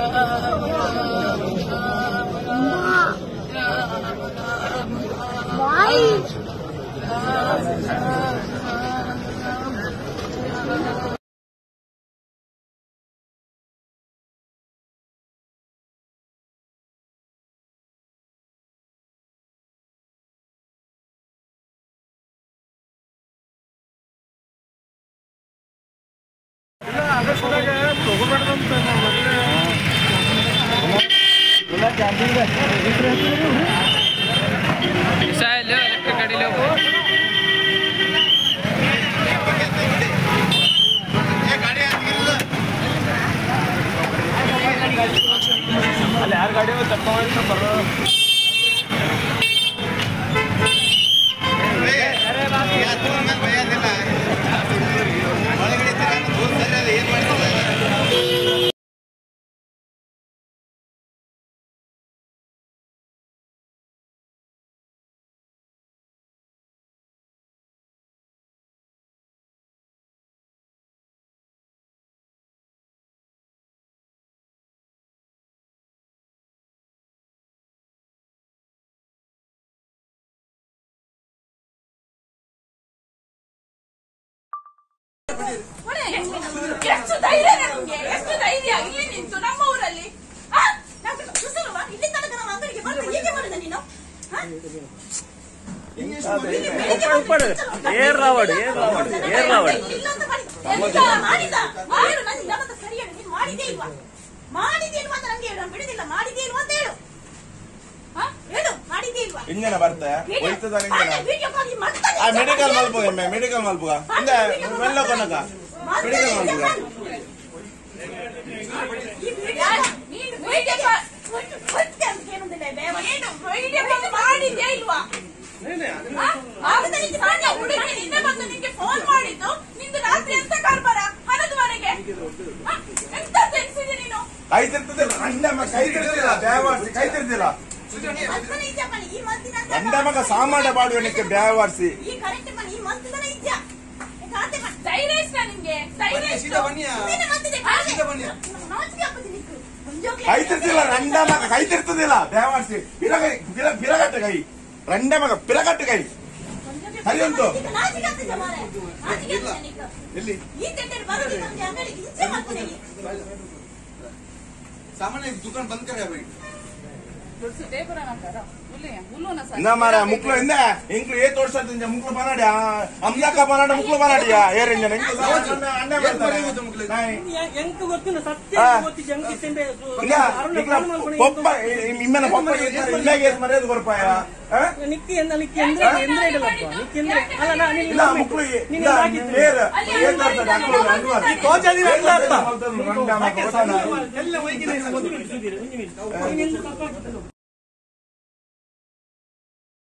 Missile electric ಗಾಡಿಲೇವು ಅಲ್ಲಿ ಯಾರು ಗಾಡಿ ತಪ್ಪ ಬರೋ ಹೊಡೆ. ಎಷ್ಟು ಧೈರ್ಯ ನಮ್ಗೆ ಎಷ್ಟು ಧೈರ್ಯ ಇಲ್ಲಿ ನಿಂತು ನಮ್ಮ ಊರಲ್ಲಿ ಆ? ನಮ್ಗೆ ಕುಸುರವ? ಇಲ್ಲಿ ತನಕ ನಮ್ಮ ಅಂಗಡಿಗೆ ಬಂದು ಹೀಗೆ ಮಾಡಿದ ನೀನು ಆ? ಉಪ್ಪಡು ಏರ್ ರಾವಡ್ ಏರ್ ರಾವಡ್ ಏರ್ ರಾವಡ್ ಇಲ್ಲೊಂದು ಮಾಡಿ. ಎಂತ ಮಾಡಿದ ಮಾಡು ನನಗೆ ಯಾವತ್ತೂ ಸರಿ ಹೇಳು ನೀನು ಮಾಡಿದೇ ಇಲ್ವಾ ಮಾಡಿದೇ ಇಲ್ವಾ ಅಂತ ನಂಗೆ ಹೇಳು ನಾನು ಬಿಡುದಿಲ್ಲ ಮಾಡಿದೇ ಇಲ್ವಾ ಅಂತ ಹೇಳು ಆ? ಹೇಳು ಮಾಡಿದೇ ಇಲ್ವಾ ಇಂಜನ ಬರ್ತೆ ಹೋಯ್ತದ ಇಂಜನ ವಿಡಿಯೋ ಕಾಲ್ ಮಾಡ್ತಾನೆ ಆ ಮೆಡಿಕಲ್ ಮಲ್ಪುಗ ಎಮ್ಮೆ ಮೆಡಿಕಲ್ ಮಲ್ಪುಗ ಇಂದ ಮೆಲ್ಲ ಕೊನಕ ಮೆಡಿಕಲ್ ಮಲ್ಪುಗ ನೀನು ವಿಡಿಯೋ ಕಾಲ್ ಹೊತ್ತೆ ಅಂತ ಕೇಳುವುದಿಲ್ಲ ಬೇವ ನೀನು ವಿಡಿಯೋ ಕಾಲ್ ಮಾಡಿದ್ಯಾ ಇಲ್ವಾ ಆ? ಆಗದ ನಿಂಗೆ ಸಣ್ಣ ಹುಡುಗಿ ನಿನ್ನೆ ಬಂದು ನಿಂಗೆ ಫೋನ್ ಮಾಡಿದ್ದು ನಿಂದು ರಾತ್ರಿ ಎಂತ ಕಾರ್ಬಾರ ಹನ್ನೊಂದುವರೆಗೆ ಆ? ಎಂತ ತೆಗ್ಸಿದೆ ನೀನು ಕೈ ತಿರ್ತದಿಲ್ಲ ಅಂಡ ಮಗ ಕೈ ತಿರ್ತಿಲ್ಲ ಬ್ಯಾವಾರ್ಸಿ ಕೈ ತಿರ್ತಿಲ್ಲ ಅದ್ಕನೆ ಇದ್ಯಾ ಮನೆ ಈ ಮಂತಿನ ಅಂಡ ಮಗ ಸಾಮಾಡ ಬಾಡುವನಿಕ್ಕೆ ಬ್ಯಾವಾರ್ಸಿ ಈ ಕರೆಕ್ಟ್ ಮನೆ ಈ ಮಂತಿನ ಇದ್ಯಾ ಕಾಂತೆ ಮನೆ ಧೈರ್ಯ ಇಷ್ಟ ನಿಂಗೆ ಧೈರ್ಯ ಇಷ್ಟ ನೀನು ಮಂತಿದೆ ನಾಚಿಕೆ ಆಗ್ತದೆ ನಿಂಗೆ ಮುಂಜೋಗ್ಲಿ ಕೈ ತಿರ್ತಿಲ್ಲ ರಂಡ ಮಗ ಕೈ ತಿರ್ತದಿಲ್ಲ ಬ್ಯಾವಾರ್ಸಿ ಪಿರಗ ಪಿರ ಪಿರಗಟ್ಟ ಕೈ ರಂಡ ಮಗ ಪಿರಗಟ್ಟ ಕೈ ಸರಿ ಉಂಟು ನಿಂಗೆ ನಾಚಿಕೆ ಆಗ್ತದೆ ಮಾರ್ರೆ. ನಾಚಿಕೆ ಆಗ್ತದೆ ನಿಂಗೆ. ಎಲ್ಲಿ ಈ ತೆಟ್ಟೆ를 ಬರೋದಿಲ್ಲ ಅಂದ್ರೆ ಅಂಗಡಿಗೆ ಹಿಂಸೆ ಮಾಡ್ತೇನೆ ನೀನು. सामान्य दुकान बंद करे भाई ಇಂದ ಮಾರ ಮುಕ್ಳು ಇಂದ ಇಂಕ್ಲು ಏ ತೋರ್ಸತ್ತಿಂಜ ಮುಕ್ಳು ಬನಾಡಿ ಅಮ್ಲಕ ಬನಾಡ ಮುಕ್ಳು ಬನಾಡಿಯ ಏರಿಂಜನ ಇಂಕ್ಲು ಅಂಡ ಮಾಡ್ತಾರೆ ನಾಯಿ. ಎಂಕ್ ಗೊತ್ತಿಲ್ಲ ಸತ್ಯ ಆ. ಗೊತ್ತಿದ್ದು ಎಂಕ್ ಇತ್ತಂಡೆ ಇಲ್ಲ ಇಕ್ಲ ಪೊಪ್ಪ ಇಮ್ಮೆನ ಪೊಪ್ಪ ಇಮ್ಮೆಗೆ ಏಸ್ ಮರ್ಯಾದೆ ಕೊರಪಾಯ ನಿಕ್ಕಿ ಎಂದ ನಿಕ್ಕಿ ಎಂದ್ರೆ ಎಂದ್ರೆ ಇಡಲಪ್ಪ ನಿಕ್ಕಿ ಎಂದ್ರೆ ಅಲ್ಲ ನಾ ನಿನ್ನ ಇಲ್ಲ ಮುಕ್ಳು ನಿನ್ನ ಇಲ್ಲ ಹಾಕಿದ್ದು. ನೇರ ಏನ್ ಮಾಡ್ತಾರೆ ಅಕ್ಲು ಅನ್ವಾರ ಈ ಕೋಚಲ್ಲಿ ಇಲ್ಲ ಅಂತ. ರಂಡ ಮಗ ಗೊತ್ತಾನ. ಎಲ್ಲ ವೈದ್ಯರು ಒಂದು ನಿಮಿಷ ಸುಧೀರ್, ಒಂದು ನಿಮಿಷ. ನೀನು ಎಂತ ತಪ್ಪಾಗ್ತದೆ ನೋಡು.